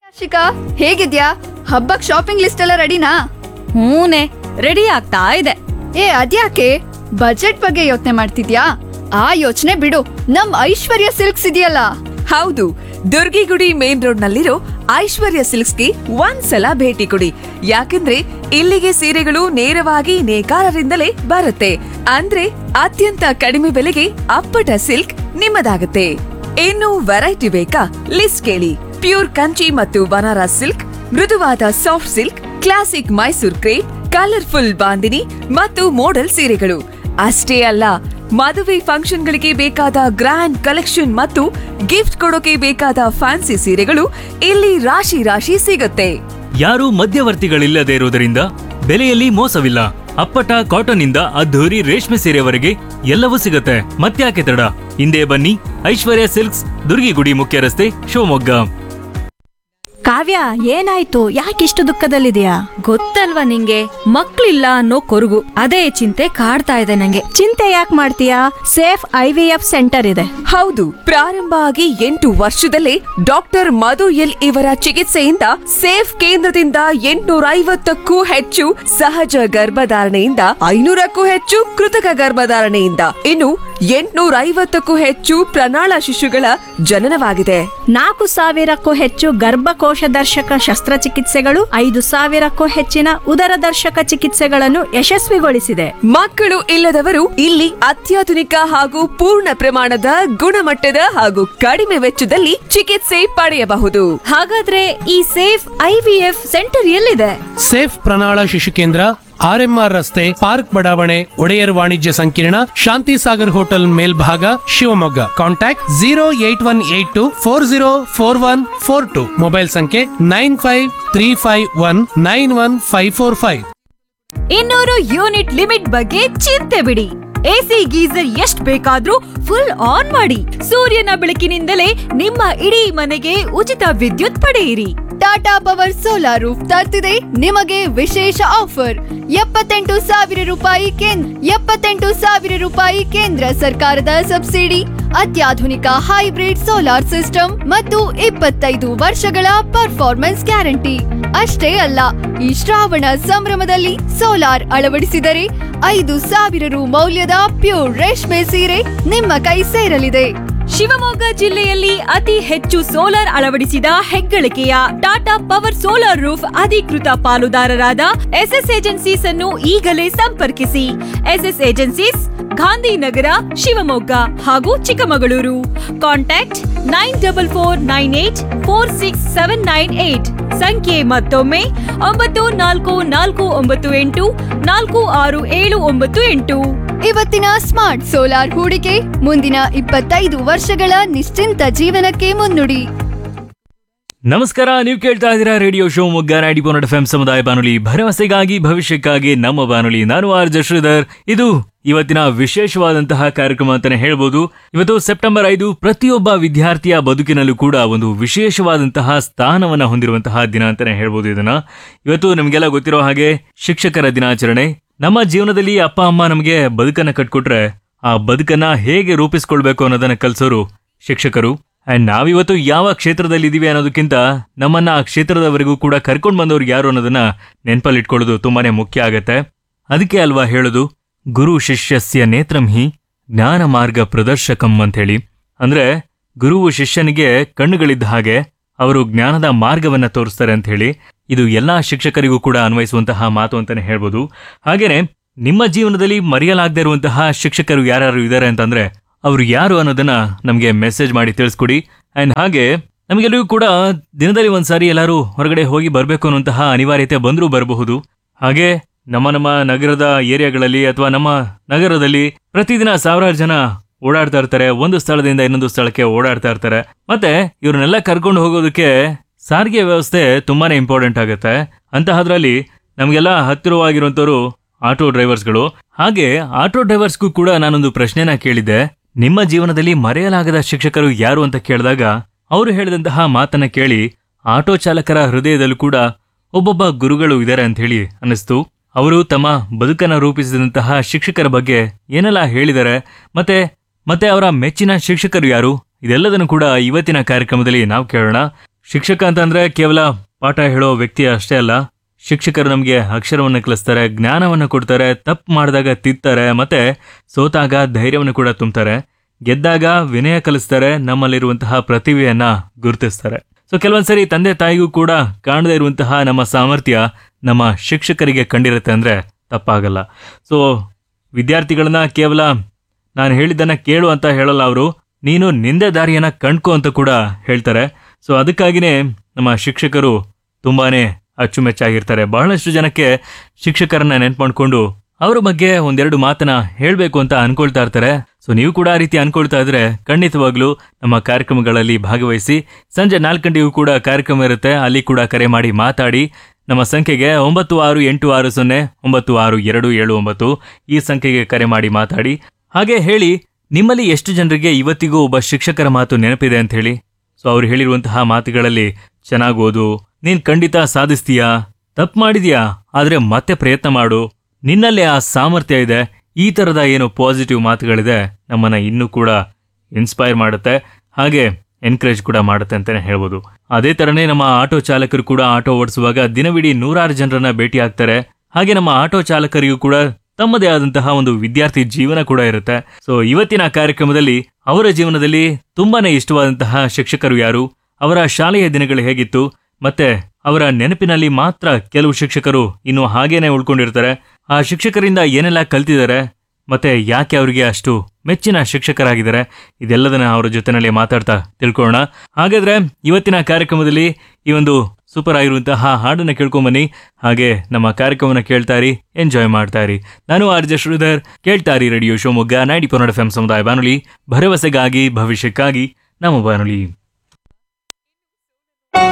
Shika ಹೇಗಿದ್ಯಾ ಹಬ್ಬಕ್ shopping list ಎಲ್ಲ ರೆಡಿನಾ ಹೂನೆ ರೆಡಿ ಆಗ್ತಾ ಇದೆ ಏ ಅದ್ಯಾಕೆ ಬಜೆಟ್ ಬಗ್ಗೆ ಯೋಚನೆ ಮಾಡ್ತಿದ್ಯಾ ಆ ಯೋಚನೆ ಬಿಡು ನಮ್ ಐಶ್ವರ್ಯ ಸಿಲ್ಕ್ಸ್ ಇದೆಯಲ್ಲ ಹೌದು ದುರ್ಗಿಗುಡಿ ಮೇನ್ ರೋಡ್ ನಲ್ಲಿರೋ ಐಶ್ವರ್ಯ ಸಿಲ್ಕ್ಸ್ಗೆ ಒಂದ್ಸಲ ಭೇಟಿ ಕೊಡಿ ಯಾಕಂದ್ರೆ ಇಲ್ಲಿಗೆ ಸೀರೆಗಳು ನೇರವಾಗಿ ನೇಕಾರರಿಂದಲೇ ಬರುತ್ತೆ ಅಂದ್ರೆ ಅತ್ಯಂತ ಕಡಿಮೆ ಬೆಲೆಗೆ ಅಪ್ಪಟ ಸಿಲ್ಕ್ ನಿಮ್ಮದಾಗುತ್ತೆ ಇನ್ನು ವೆರೈಟಿ ಬೇಕಾ ಲಿಸ್ಟ್ ಕೇಳಿ ಪ್ಯೂರ್ ಕಂಚಿ ಮತ್ತು ಬನಾರಸ್ ಸಿಲ್ಕ್ ಮೃದುವಾದ soft silk classic Mysore crepe colourful bandhini ಮತ್ತು ಮೋಡಲ್ ಸೀರೆಗಳು ಅಷ್ಟೇ ಅಲ್ಲ ಮದುವೆ ಫಂಕ್ಷನ್ಗಳಿಗೆ ಬೇಕಾದ ಗ್ರ್ಯಾಂಡ್ ಕಲೆಕ್ಷನ್ ಮತ್ತು ಗಿಫ್ಟ್ ಕೊಡೋಕೆ ಬೇಕಾದ ಫ್ಯಾನ್ಸಿ ಸೀರೆಗಳು ಇಲ್ಲಿ ರಾಶಿ ರಾಶಿ ಸಿಗುತ್ತೆ ಯಾರೂ ಮಧ್ಯವರ್ತಿಗಳಿಲ್ಲದೆ ಇರುವುದರಿಂದ ಬೆಲೆಯಲ್ಲಿ ಮೋಸವಿಲ್ಲ ಅಪ್ಪಟ ಕಾಟನ್ ಇಂದ ಅದ್ಧೂರಿ ರೇಷ್ಮೆ ಸೀರೆವರೆಗೆ ಎಲ್ಲವೂ ಸಿಗುತ್ತೆ ಮತ್ತ್ಯಾಕೆ ತಡ ಹಿಂದೆ ಬನ್ನಿ ಐಶ್ವರ್ಯ ಸಿಲ್ಕ್ಸ್ ದುರ್ಗಿಗುಡಿ ಮುಖ್ಯ ರಸ್ತೆ ಶಿವಮೊಗ್ಗ ಕಾವ್ಯ ಏನಾಯ್ತು ಯಾಕಿಷ್ಟು ದುಃಖದಲ್ಲಿದೆಯಾ ಗೊತ್ತಲ್ವಾ ನಿಂಗೆ ಮಕ್ಳಿಲ್ಲ ಅನ್ನೋ ಕೊರಗು ಅದೇ ಚಿಂತೆ ಕಾಡ್ತಾ ಇದೆ ನಂಗೆ ಚಿಂತೆ ಯಾಕೆ ಮಾಡ್ತೀಯಾ safe I V F centre ಇದೆ ಹೌದು ಪ್ರಾರಂಭ ಆಗಿ ಎಂಟು ವರ್ಷದಲ್ಲೇ ಡಾಕ್ಟರ್ ಮಧು ಎಲ್ ಇವರ ಚಿಕಿತ್ಸೆಯಿಂದ ಸೇಫ್ ಕೇಂದ್ರದಿಂದ ಎಂಟುನೂರ ಐವತ್ತಕ್ಕೂ ಹೆಚ್ಚು ಸಹಜ ಗರ್ಭಧಾರಣೆಯಿಂದ ಐನೂರಕ್ಕೂ ಹೆಚ್ಚು ಕೃತಕ ಗರ್ಭಧಾರಣೆಯಿಂದ ಇನ್ನು ಎಂಟುನೂರ ಐವತ್ತಕ್ಕೂ ಹೆಚ್ಚು ಪ್ರಣಾಳ ಶಿಶುಗಳ ಜನನವಾಗಿದೆ ನಾಲ್ಕು ಸಾವಿರಕ್ಕೂ ಹೆಚ್ಚು ಗರ್ಭಕೋಶ ದರ್ಶಕ ಶಸ್ತ್ರಚಿಕಿತ್ಸೆಗಳು ಐದು ಸಾವಿರಕ್ಕೂ ಹೆಚ್ಚಿನ ಉದರ ದರ್ಶಕ ಚಿಕಿತ್ಸೆಗಳನ್ನು ಯಶಸ್ವಿಗೊಳಿಸಿದೆ ಮಕ್ಕಳು ಇಲ್ಲದವರು ಇಲ್ಲಿ ಅತ್ಯಾಧುನಿಕ ಹಾಗೂ ಪೂರ್ಣ ಪ್ರಮಾಣದ ಗುಣಮಟ್ಟದ ಹಾಗೂ ಕಡಿಮೆ ವೆಚ್ಚದಲ್ಲಿ ಚಿಕಿತ್ಸೆ ಪಡೆಯಬಹುದು ಹಾಗಾದ್ರೆ ಈ safe I V F centre ಎಲ್ಲಿದೆ ಸೇಫ್ ಪ್ರಣಾಳ ಶಿಶು ಕೇಂದ್ರ ಆರ್ಎಂಆರ್ ರಸ್ತೆ ಪಾರ್ಕ್ ಬಡಾವಣೆ ಒಡೆಯರ್ ವಾಣಿಜ್ಯ ಸಂಕೀರ್ಣ ಶಾಂತಿ ಸಾಗರ್ ಹೋಟೆಲ್ ಮೇಲ್ಭಾಗ Shivamogga contact zero eight one eight two four zero four one four two mobile ಸಂಖ್ಯೆ nine five three five one nine one five four five ಇನ್ನೂರು ಯೂನಿಟ್ ಲಿಮಿಟ್ ಬಗ್ಗೆ ಚಿಂತೆ ಬಿಡಿ ಎಸಿ ಗೀಸರ್ ಎಷ್ಟ್ ಬೇಕಾದ್ರೂ ಫುಲ್ ಆನ್ ಮಾಡಿ ಸೂರ್ಯನ ಬೆಳಕಿನಿಂದಲೇ ನಿಮ್ಮ ಇಡೀ ಮನೆಗೆ ಉಚಿತ ವಿದ್ಯುತ್ ಪಡೆಯಿರಿ ಟಾಟಾ ಪವರ್ ಸೋಲಾರ್ ರೂಫ್ ತರ್ತಿದೆ ನಿಮಗೆ ವಿಶೇಷ ಆಫರ್ ಎಪ್ಪತ್ತೆಂಟು ಸಾವಿರ ರೂಪಾಯಿ ಕೇಂದ್ರ ಎಪ್ಪತ್ತೆಂಟು ಸಾವಿರ ರೂಪಾಯಿ ಕೇಂದ್ರ ಸರ್ಕಾರದ ಸಬ್ಸಿಡಿ ಅತ್ಯಾಧುನಿಕ ಹೈಬ್ರಿಡ್ ಸೋಲಾರ್ ಸಿಸ್ಟಮ್ ಮತ್ತು ಇಪ್ಪತ್ತೈದು ವರ್ಷಗಳ ಪರ್ಫಾರ್ಮೆನ್ಸ್ ಗ್ಯಾರಂಟಿ ಅಷ್ಟೇ ಅಲ್ಲ ಈ ಶ್ರಾವಣ ಸಂಭ್ರಮದಲ್ಲಿ ಸೋಲಾರ್ ಅಳವಡಿಸಿದರೆ ಐದು ಸಾವಿರ ರು ಮೌಲ್ಯದ ಪ್ಯೂರ್ ರೇಷ್ಮೆ ಸೀರೆ ನಿಮ್ಮ ಕೈ ಸೇರಲಿದೆ ಶಿವಮೊಗ್ಗ ಜಿಲ್ಲೆಯಲ್ಲಿ ಅತಿ ಹೆಚ್ಚು ಸೋಲಾರ್ ಅಳವಡಿಸಿದ ಹೆಗ್ಗಳಿಕೆಯ ಟಾಟಾ ಪವರ್ ಸೋಲಾರ್ ರೂಫ್ ಅಧಿಕೃತ ಪಾಲುದಾರರಾದ ಎಸ್ಎಸ್ ಏಜೆನ್ಸೀಸ್ ಅನ್ನು ಈಗಲೇ ಸಂಪರ್ಕಿಸಿ ಎಸ್ಎಸ್ ಏಜೆನ್ಸೀಸ್ ಗಾಂಧಿನಗರ ಶಿವಮೊಗ್ಗ ಹಾಗೂ Chikkamagaluru contact nine double four nine eight four six seven nine eight ಸಂಖ್ಯೆ ಮತ್ತೊಮ್ಮೆ ಒಂಬತ್ತು ನಾಲ್ಕು ನಾಲ್ಕು ಒಂಬತ್ತು ಎಂಟು ನಾಲ್ಕು ಆರು ಏಳು ಒಂಬತ್ತು ಎಂಟು ಇವತ್ತಿನ ಸ್ಮಾರ್ಟ್ ಸೋಲಾರ್ ಹೂಡಿಕೆ ಮುಂದಿನ ಇಪ್ಪತ್ತೈದು ವರ್ಷಗಳ ನಿಶ್ಚಿಂತ ಜೀವನಕ್ಕೆ ಮುನ್ನುಡಿ ನಮಸ್ಕಾರ ನೀವು ಕೇಳ್ತಾ ಇದ್ದೀರಾ radio Shivamogga ninety point F M ಸಮುದಾಯ ಬಾನುಲಿ ಭರವಸೆಗಾಗಿ ಭವಿಷ್ಯಕ್ಕಾಗಿ ನಮ್ಮ ಬಾನುಲಿ ನಾನು ಆರ್ ಜಶ್ರೀಧರ್ ಇದು ಇವತ್ತಿನ ವಿಶೇಷವಾದಂತಹ ಕಾರ್ಯಕ್ರಮ ಅಂತಾನೆ ಹೇಳ್ಬೋದು ಇವತ್ತು ಸೆಪ್ಟೆಂಬರ್ ಐದು ಪ್ರತಿಯೊಬ್ಬ ವಿದ್ಯಾರ್ಥಿಯ ಬದುಕಿನಲ್ಲೂ ಕೂಡ ಒಂದು ವಿಶೇಷವಾದಂತಹ ಸ್ಥಾನವನ್ನ ಹೊಂದಿರುವಂತಹ ದಿನ ಅಂತಾನೆ ಹೇಳ್ಬೋದು ಇದನ್ನ ಇವತ್ತು ನಮಗೆಲ್ಲ ಗೊತ್ತಿರೋ ಹಾಗೆ ಶಿಕ್ಷಕರ ದಿನಾಚರಣೆ ನಮ್ಮ ಜೀವನದಲ್ಲಿ ಅಪ್ಪ ಅಮ್ಮ ನಮಗೆ ಬದುಕನ್ನ ಕಟ್ಕೊಟ್ರೆ ಆ ಬದುಕನ್ನ ಹೇಗೆ ರೂಪಿಸ್ಕೊಳ್ಬೇಕು ಅನ್ನೋದನ್ನ ಕಲಿಸೋರು ಶಿಕ್ಷಕರು ಅಂಡ್ ನಾವಿವತ್ತು ಯಾವ ಕ್ಷೇತ್ರದಲ್ಲಿ ಇದೀವಿ ಅನ್ನೋದಕ್ಕಿಂತ ನಮ್ಮನ್ನ ಆ ಕ್ಷೇತ್ರದವರೆಗೂ ಕೂಡ ಕರ್ಕೊಂಡು ಬಂದವ್ರು ಯಾರು ಅನ್ನೋದನ್ನ ನೆನಪಲ್ಲಿ ಇಟ್ಕೊಳ್ಳೋದು ತುಂಬಾನೇ ಮುಖ್ಯ ಆಗತ್ತೆ ಅದಕ್ಕೆ ಅಲ್ವಾ ಹೇಳೋದು ಗುರು ಶಿಷ್ಯಸ್ಯ ನೇತ್ರಂ ಹಿ ಜ್ಞಾನ ಮಾರ್ಗ ಪ್ರದರ್ಶಕಂ ಅಂತ ಹೇಳಿ ಅಂದ್ರೆ ಗುರುವು ಶಿಷ್ಯನಿಗೆ ಕಣ್ಣುಗಳಿದ್ದ ಹಾಗೆ ಅವರು ಜ್ಞಾನದ ಮಾರ್ಗವನ್ನ ತೋರಿಸ್ತಾರೆ ಅಂತ ಹೇಳಿ ಇದು ಎಲ್ಲಾ ಶಿಕ್ಷಕರಿಗೂ ಕೂಡ ಅನ್ವಯಿಸುವಂತಹ ಮಾತು ಅಂತಾನೆ ಹೇಳ್ಬೋದು ಹಾಗೇನೆ ನಿಮ್ಮ ಜೀವನದಲ್ಲಿ ಮರೆಯಲಾಗದೇ ಇರುವಂತಹ ಶಿಕ್ಷಕರು ಯಾರ್ಯಾರು ಇದ್ದಾರೆ ಅಂತಂದ್ರೆ ಅವ್ರು ಯಾರು ಅನ್ನೋದನ್ನ ನಮಗೆ ಮೆಸೇಜ್ ಮಾಡಿ ತಿಳಿಸ್ಕೊಡಿ ಅಂಡ್ ಹಾಗೆ ನಮಗೆಲ್ಲರಿಗೂ ಕೂಡ ದಿನದಲ್ಲಿ ಒಂದ್ಸಾರಿ ಎಲ್ಲರೂ ಹೊರಗಡೆ ಹೋಗಿ ಬರಬೇಕು ಅನ್ನುವಂತಹ ಅನಿವಾರ್ಯತೆ ಬಂದರೂ ಬರಬಹುದು ಹಾಗೆ ನಮ್ಮ ನಮ್ಮ ನಗರದ ಏರಿಯಾಗಳಲ್ಲಿ ಅಥವಾ ನಮ್ಮ ನಗರದಲ್ಲಿ ಪ್ರತಿದಿನ ಸಾವಿರಾರು ಜನ ಓಡಾಡ್ತಾ ಇರ್ತಾರೆ ಒಂದು ಸ್ಥಳದಿಂದ ಇನ್ನೊಂದು ಸ್ಥಳಕ್ಕೆ ಓಡಾಡ್ತಾ ಇರ್ತಾರೆ ಮತ್ತೆ ಇವ್ರನ್ನೆಲ್ಲ ಕರ್ಕೊಂಡು ಹೋಗೋದಕ್ಕೆ ಸಾರಿಗೆ ವ್ಯವಸ್ಥೆ ತುಂಬಾನೇ ಇಂಪಾರ್ಟೆಂಟ್ ಆಗುತ್ತೆ ಅಂತಹದ್ರಲ್ಲಿ ನಮಗೆಲ್ಲ ಹತ್ತಿರವಾಗಿರುವಂತವರು ಆಟೋ ಡ್ರೈವರ್ಸ್ಗಳು ಹಾಗೆ ಆಟೋ ಡ್ರೈವರ್ಸ್ಗೂ ಕೂಡ ನಾನೊಂದು ಪ್ರಶ್ನೆನ ಕೇಳಿದ್ದೆ ನಿಮ್ಮ ಜೀವನದಲ್ಲಿ ಮರೆಯಲಾಗದ ಶಿಕ್ಷಕರು ಯಾರು ಅಂತ ಕೇಳಿದಾಗ ಅವರು ಹೇಳಿದಂತಹ ಮಾತನ್ನ ಕೇಳಿ ಆಟೋ ಚಾಲಕರ ಹೃದಯದಲ್ಲೂ ಕೂಡ ಒಬ್ಬೊಬ್ಬ ಗುರುಗಳು ಇದ್ದಾರೆ ಅಂತ ಹೇಳಿ ಅನ್ನಿಸ್ತು ಅವರು ತಮ್ಮ ಬದುಕನ್ನ ರೂಪಿಸಿದಂತಹ ಶಿಕ್ಷಕರ ಬಗ್ಗೆ ಏನೆಲ್ಲ ಹೇಳಿದ್ದಾರೆ ಮತ್ತೆ ಮತ್ತೆ ಅವರ ಮೆಚ್ಚಿನ ಶಿಕ್ಷಕರು ಯಾರು ಇದೆಲ್ಲದನ್ನು ಕೂಡ ಇವತ್ತಿನ ಕಾರ್ಯಕ್ರಮದಲ್ಲಿ ನಾವು ಕೇಳೋಣ ಶಿಕ್ಷಕ ಅಂತಂದ್ರೆ ಕೇವಲ ಪಾಠ ಹೇಳೋ ವ್ಯಕ್ತಿ ಅಷ್ಟೇ ಅಲ್ಲ ಶಿಕ್ಷಕರು ನಮಗೆ ಅಕ್ಷರವನ್ನು ಕಲಿಸ್ತಾರೆ ಜ್ಞಾನವನ್ನು ಕೊಡ್ತಾರೆ ತಪ್ಪು ಮಾಡಿದಾಗ ತಿತ್ತಾರೆ ಮತ್ತೆ ಸೋತಾಗ ಧೈರ್ಯವನ್ನು ಕೂಡ ತುಂಬ್ತಾರೆ ಗೆದ್ದಾಗ ವಿನಯ ಕಲಿಸ್ತಾರೆ ನಮ್ಮಲ್ಲಿರುವಂತಹ ಪ್ರತಿಭೆಯನ್ನ ಗುರುತಿಸ್ತಾರೆ ಸೊ ಕೆಲವೊಂದ್ಸರಿ ತಂದೆ ತಾಯಿಗೂ ಕೂಡ ಕಾಣದೇ ಇರುವಂತಹ ನಮ್ಮ ಸಾಮರ್ಥ್ಯ ನಮ್ಮ ಶಿಕ್ಷಕರಿಗೆ ಕಂಡಿರುತ್ತೆ ಅಂದ್ರೆ ತಪ್ಪಾಗಲ್ಲ ಸೊ ವಿದ್ಯಾರ್ಥಿಗಳನ್ನ ಕೇವಲ ನಾನು ಹೇಳಿದ್ದನ್ನ ಕೇಳು ಅಂತ ಹೇಳಲ್ಲ ಅವರು ನೀನು ನಿಂದೆ ದಾರಿಯನ್ನ ಕಣ್ಕೋ ಅಂತ ಕೂಡ ಹೇಳ್ತಾರೆ ಸೊ ಅದಕ್ಕಾಗಿನೇ ನಮ್ಮ ಶಿಕ್ಷಕರು ತುಂಬಾನೇ ಅಚ್ಚುಮೆಚ್ಚಾಗಿರ್ತಾರೆ ಬಹಳಷ್ಟು ಜನಕ್ಕೆ ಶಿಕ್ಷಕರನ್ನ ನೆನ್ಪು ಮಾಡ್ಕೊಂಡು ಅವ್ರ ಬಗ್ಗೆ ಒಂದೆರಡು ಮಾತನ್ನ ಹೇಳಬೇಕು ಅಂತ ಅನ್ಕೊಳ್ತಾ ಇರ್ತಾರೆ ಸೊ ನೀವು ಕೂಡ ಆ ರೀತಿ ಅನ್ಕೊಳ್ತಾ ಇದ್ರೆ ಖಂಡಿತವಾಗ್ಲೂ ನಮ್ಮ ಕಾರ್ಯಕ್ರಮಗಳಲ್ಲಿ ಭಾಗವಹಿಸಿ ಸಂಜೆ ನಾಲ್ಕು ಗಂಟೆಗೂ ಕೂಡ ಕಾರ್ಯಕ್ರಮ ಇರುತ್ತೆ ಅಲ್ಲಿ ಕೂಡ ಕರೆ ಮಾಡಿ ಮಾತಾಡಿ ನಮ್ಮ ಸಂಖ್ಯೆಗೆ ಒಂಬತ್ತು ಆರು ಎಂಟು ಆರು ಸೊನ್ನೆ ಒಂಬತ್ತು ಆರು ಎರಡು ಏಳು ಒಂಬತ್ತು ಈ ಸಂಖ್ಯೆಗೆ ಕರೆ ಮಾಡಿ ಮಾತಾಡಿ ಹಾಗೆ ಹೇಳಿ ನಿಮ್ಮಲ್ಲಿ ಎಷ್ಟು ಜನರಿಗೆ ಇವತ್ತಿಗೂ ಒಬ್ಬ ಶಿಕ್ಷಕರ ಮಾತು ನೆನಪಿದೆ ಅಂತ ಹೇಳಿ ಸೊ ಅವ್ರು ಹೇಳಿರುವಂತಹ ಮಾತುಗಳಲ್ಲಿ ಚೆನ್ನಾಗ್ ಓದು ನೀನ್ ಖಂಡಿತ ಸಾಧಿಸ್ತೀಯಾ ತಪ್ಪು ಮಾಡಿದ್ಯಾ ಆದ್ರೆ ಮತ್ತೆ ಪ್ರಯತ್ನ ಮಾಡು ನಿನ್ನಲ್ಲಿ ಆ ಸಾಮರ್ಥ್ಯ ಇದೆ ಈ ತರದ ಏನು ಪಾಸಿಟಿವ್ ಮಾತುಗಳಿದೆ ನಮ್ಮನ್ನ ಇನ್ನೂ ಕೂಡ ಇನ್ಸ್ಪೈರ್ ಮಾಡುತ್ತೆ ಹಾಗೆ ಎನ್ಕರೇಜ್ ಕೂಡ ಮಾಡುತ್ತೆ ಅಂತಾನೆ ಹೇಳ್ಬೋದು ಅದೇ ತರನೇ ನಮ್ಮ ಆಟೋ ಚಾಲಕರು ಕೂಡ ಆಟೋ ಓಡಿಸುವಾಗ ದಿನವಿಡೀ ನೂರಾರು ಜನರನ್ನ ಭೇಟಿ ಆಗ್ತಾರೆ ಹಾಗೆ ನಮ್ಮ ಆಟೋ ಚಾಲಕರಿಗೂ ಕೂಡ ತಮ್ಮದೇ ಆದಂತಹ ಒಂದು ವಿದ್ಯಾರ್ಥಿ ಜೀವನ ಕೂಡ ಇರುತ್ತೆ ಸೊ ಇವತ್ತಿನ ಕಾರ್ಯಕ್ರಮದಲ್ಲಿ ಅವರ ಜೀವನದಲ್ಲಿ ತುಂಬಾನೇ ಇಷ್ಟವಾದಂತಹ ಶಿಕ್ಷಕರು ಯಾರು ಅವರ ಶಾಲೆಯ ದಿನಗಳು ಹೇಗಿತ್ತು ಮತ್ತೆ ಅವರ ನೆನಪಿನಲ್ಲಿ ಮಾತ್ರ ಕೆಲವು ಶಿಕ್ಷಕರು ಇನ್ನು ಹಾಗೇನೆ ಉಳ್ಕೊಂಡಿರ್ತಾರೆ ಆ ಶಿಕ್ಷಕರಿಂದ ಏನೆಲ್ಲ ಕಲ್ತಿದ್ದಾರೆ ಮತ್ತೆ ಯಾಕೆ ಅವರಿಗೆ ಅಷ್ಟು ಮೆಚ್ಚಿನ ಶಿಕ್ಷಕರಾಗಿದ್ದಾರೆ ಇದೆಲ್ಲದನ್ನ ಅವರ ಜೊತೆನಲ್ಲಿ ಮಾತಾಡ್ತಾ ತಿಳ್ಕೊಳ್ಳೋಣ ಹಾಗಾದ್ರೆ ಇವತ್ತಿನ ಕಾರ್ಯಕ್ರಮದಲ್ಲಿ ಈ ಒಂದು ಸೂಪರ್ ಆಗಿರುವಂತಹ ಹಾಡನ್ನ ಕೇಳ್ಕೊಂಬನ್ನಿ ಹಾಗೆ ನಮ್ಮ ಕಾರ್ಯಕ್ರಮನ ಕೇಳ್ತಾ ಇರಿ ಎಂಜಾಯ್ ಮಾಡ್ತಾ ಇರಿ ನಾನು ಆರ್ ಜೆ ಶ್ರೀಧರ್ ಕೇಳ್ತಾ ಇರಿ radio Shivamogga ninety point F ಸಮುದಾಯ ಬಾನುಲಿ ಭರವಸೆಗಾಗಿ ಭವಿಷ್ಯಕ್ಕಾಗಿ ನಮ್ಮ ಬಾನುಲಿ